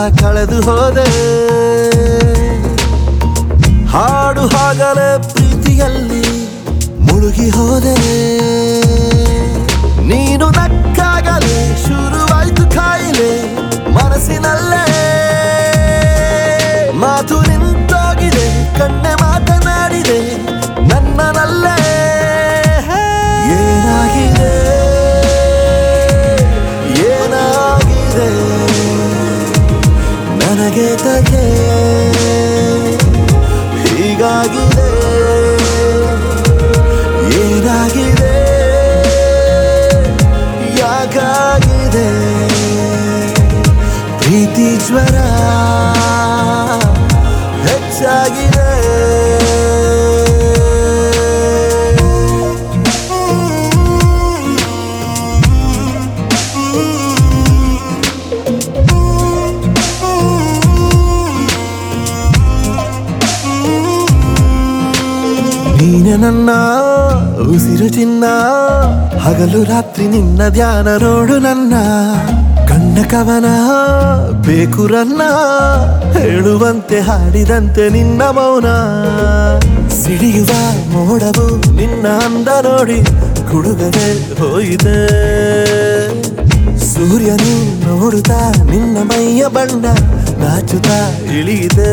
ಕಳೆದು ಹೋದೆ ಹಾಡು ಹಾಗಲೇ ಪ್ರೀತಿಯಲ್ಲಿ ಮುಳುಗಿ ಹೋದೆ ನೀನು ನಕ್ಕಾಗಲೇ ಶುರುವಾಯ್ತು ಕಾಯಿಲೆ ಮನಸ್ಸಿನಲ್ಲೇ ಮಾತು ನಿಂತೋಗಿದೆ ಕಣ್ಣೆ ಮಾತನಾಡಿದೆ ನನ್ನನಲ್ಲೇ ಏನಾಗಿದೆ ಏನಾಗಿದೆ ನನಗೆ ತಗೆ ಹೀಗಾಗಿದೆ ಏನಾಗಿದೆ ಯಾಕಾಗಿದೆ ಪ್ರೀತಿ ಜ್ವರ ಹೆಚ್ಚಾಗಿದೆ ನೀನೆ ನನ್ನ ಉಸಿರು ಚಿನ್ನ ಹಗಲು ರಾತ್ರಿ ನಿನ್ನ ಧ್ಯಾನ ನೋಡು ನನ್ನ ಕಣ್ಣ ಕವನ ಬೇಕು ರನ್ನ ಹೇಳುವಂತೆ ಹಾಡಿದಂತೆ ನಿನ್ನ ಮೌನ ಸಿಡಿಯುವ ಮೋಡವು ನಿನ್ನ ಅಂದ ನೋಡಿ ಕುಡುಗದೆ ಹೋಯಿದೆ ಸೂರ್ಯನು ನೋಡುತ್ತಾ ನಿನ್ನ ಮೈಯ ಬಣ್ಣ ನಾಚುತ್ತಾ ಇಳಿದೆ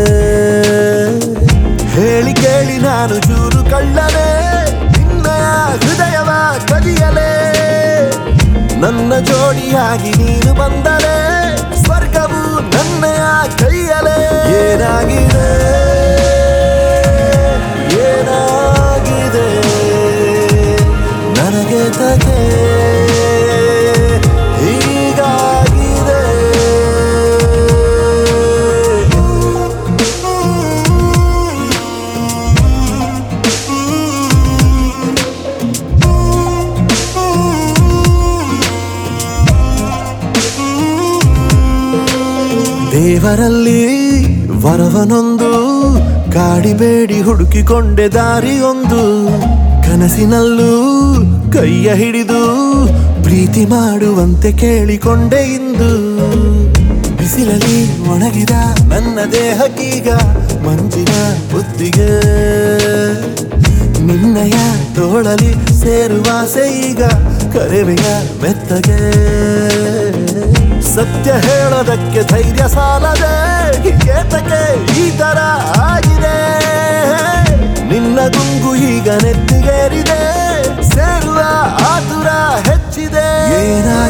ಹೇಳಿ ಕೇಳಿ ನಾನು ಚೂರು ಕಳ್ಳನೆ ನಿನ್ನ ಹೃದಯವ ಕದಿಯಲೇ ನನ್ನ ಜೋಡಿಯಾಗಿ ನೀನು ಬಂದರೆ ಸ್ವರ್ಗವು ನನ್ನಯ ಕೈಯಲೇ ಏನಾಗಿದೆ ಏನಾಗಿದೆ ನನಗೆ ತಗೆ ಹೀಗಾಗಿದೆ ದೇವರಲ್ಲಿ ವರವನೊಂದು ಕಾಡಿಬೇಡಿ ಹುಡುಕಿಕೊಂಡೆ ದಾರಿಯೊಂದು ಕನಸಿನಲ್ಲೂ ಕೈಯ ಹಿಡಿದು ಪ್ರೀತಿ ಮಾಡುವಂತೆ ಕೇಳಿಕೊಂಡೆ ಇಂದು ಬಿಸಿಲಲ್ಲಿ ಒಣಗಿದ ನನ್ನ ದೇಹಕ್ಕೀಗ ಮಂಜಿನ ಬುದ್ಧಿಗೆ ನಿನ್ನಯ ತೋಳಲಿ ಸೇರುವಾಸೆ ಈಗ ಕರೆವೆಯ ಮೆತ್ತಗೆ ಸತ್ಯ ಹೇಳೋದಕ್ಕೆ ಧೈರ್ಯ ಸಾಲದೆ ಏತಕ್ಕೆ ಈ ತರ ಆಗಿದೆ ನಿನ್ನ ಗುಂಗು ಈಗ ನೆತ್ತಿಗೇರಿದೆ ಸೇರುವ ಆತುರ ಹೆಚ್ಚಿದೆ ಏನ